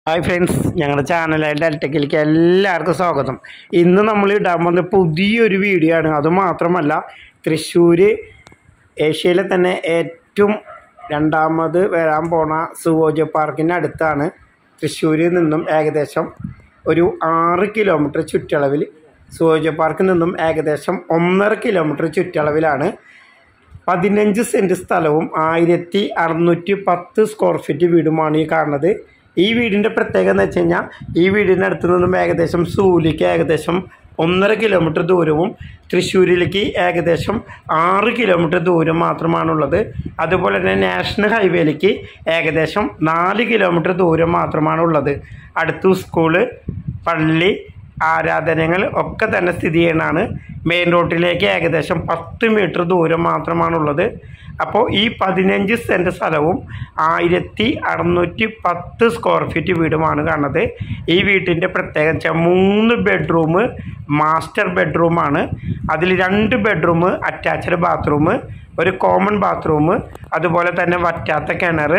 hi friends ഞങ്ങളുടെ ചാനലായ ഡെൽറ്റക്കിലേക്ക് എല്ലാവർക്കും സ്വാഗതം ഇന്ന് നമ്മൾ ഇടാൻ പോകുന്ന പുതിയൊരു വീഡിയോ ആണ് അതുമാത്രമല്ല തൃശ്ശൂർ ഏഷ്യയിലെ തന്നെ ഏറ്റവും രണ്ടാമത് വരാൻ പോണ സുവോജ പാർക്കിന് അടുത്താണ് തൃശ്ശൂരിൽ നിന്നും ഏകദേശം ഒരു ആറ് കിലോമീറ്റർ ചുറ്റളവിൽ സുവോജ പാർക്കിൽ നിന്നും ഏകദേശം ഒന്നര കിലോമീറ്റർ ചുറ്റളവിലാണ് പതിനഞ്ച് സെൻറ്റ് സ്ഥലവും ആയിരത്തി അറുന്നൂറ്റി പത്ത് സ്ക്വയർ ഫീറ്റ് വീടുമാണ് ഈ കാണുന്നത് ഈ വീടിൻ്റെ പ്രത്യേകത എന്ന് വെച്ച് കഴിഞ്ഞാൽ ഈ വീടിൻ്റെ അടുത്ത് നിന്നും ഏകദേശം സൂലിക്ക് ഏകദേശം ഒന്നര കിലോമീറ്റർ ദൂരവും തൃശ്ശൂരിലേക്ക് ഏകദേശം ആറ് കിലോമീറ്റർ ദൂരം മാത്രമാണുള്ളത് അതുപോലെ തന്നെ നാഷണൽ ഹൈവേയിലേക്ക് ഏകദേശം നാല് കിലോമീറ്റർ ദൂരം മാത്രമാണുള്ളത് അടുത്ത് സ്കൂള് പള്ളി ആരാധനകൾ ഒക്കെ തന്നെ സ്ഥിതി ചെയ്യുന്നതാണ് മെയിൻ റോഡിലേക്ക് ഏകദേശം പത്ത് മീറ്റർ ദൂരം മാത്രമാണുള്ളത് അപ്പോൾ ഈ പതിനഞ്ച് സെൻറ്റ് സ്ഥലവും ആയിരത്തി അറുന്നൂറ്റി പത്ത് സ്ക്വയർ ഫീറ്റ് വീടുമാണ് കാണുന്നത് ഈ വീട്ടിൻ്റെ പ്രത്യേകത വെച്ചാൽ മൂന്ന് ബെഡ്റൂം മാസ്റ്റർ ബെഡ്റൂമാണ് അതിൽ രണ്ട് ബെഡ്റൂം അറ്റാച്ച്ഡ് ബാത്റൂം ഒരു കോമൺ ബാത്റൂം അതുപോലെ തന്നെ വറ്റാത്ത കിണർ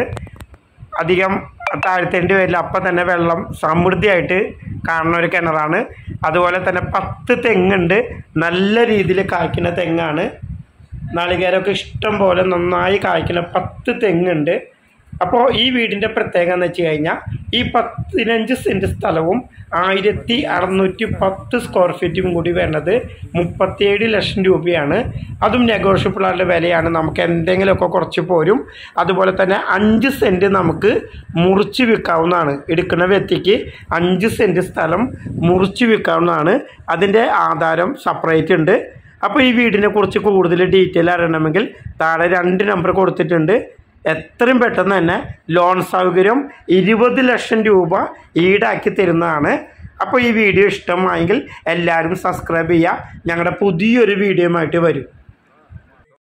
അധികം താഴ്ത്തേണ്ടി വരില്ല അപ്പം തന്നെ വെള്ളം സമൃദ്ധിയായിട്ട് കാണുന്ന ഒരു കിണറാണ് അതുപോലെ തന്നെ പത്ത് തെങ്ങുണ്ട് നല്ല രീതിയിൽ കായ്ക്കുന്ന തെങ്ങാണ് നാളികേരമൊക്കെ ഇഷ്ടം പോലെ നന്നായി കായ്ക്കുന്ന പത്ത് തെങ്ങുണ്ട് അപ്പോൾ ഈ വീടിൻ്റെ പ്രത്യേകത എന്ന് വെച്ച് കഴിഞ്ഞാൽ ഈ പതിനഞ്ച് സെൻറ്റ് സ്ഥലവും ആയിരത്തി അറുന്നൂറ്റി പത്ത് സ്ക്വയർ ഫീറ്റും കൂടി വരുന്നത് മുപ്പത്തിയേഴ് ലക്ഷം രൂപയാണ് അതും നെഗോഷ്യബിൾ ആയിട്ടുള്ള വിലയാണ് നമുക്ക് എന്തെങ്കിലുമൊക്കെ കുറച്ച് പോരും അതുപോലെ തന്നെ അഞ്ച് സെൻറ്റ് നമുക്ക് മുറിച്ച് വിൽക്കാവുന്നതാണ് എടുക്കുന്ന വ്യക്തിക്ക് അഞ്ച് സെൻറ്റ് സ്ഥലം മുറിച്ച് വിൽക്കാവുന്നതാണ് അതിൻ്റെ ആധാരം സെപ്പറേറ്റ് ഉണ്ട് അപ്പോൾ ഈ വീടിനെ കുറിച്ച് കൂടുതൽ ഡീറ്റെയിൽ അറിയണമെങ്കിൽ താഴെ രണ്ട് നമ്പർ കൊടുത്തിട്ടുണ്ട് എത്രയും പെട്ടെന്ന് തന്നെ ലോൺ സൗകര്യം ഇരുപത് ലക്ഷം രൂപ ഈടാക്കി തരുന്നതാണ് അപ്പോൾ ഈ വീഡിയോ ഇഷ്ടമായെങ്കിൽ എല്ലാവരും സബ്സ്ക്രൈബ് ചെയ്യുക ഞങ്ങളുടെ പുതിയൊരു വീഡിയോയുമായിട്ട് വരും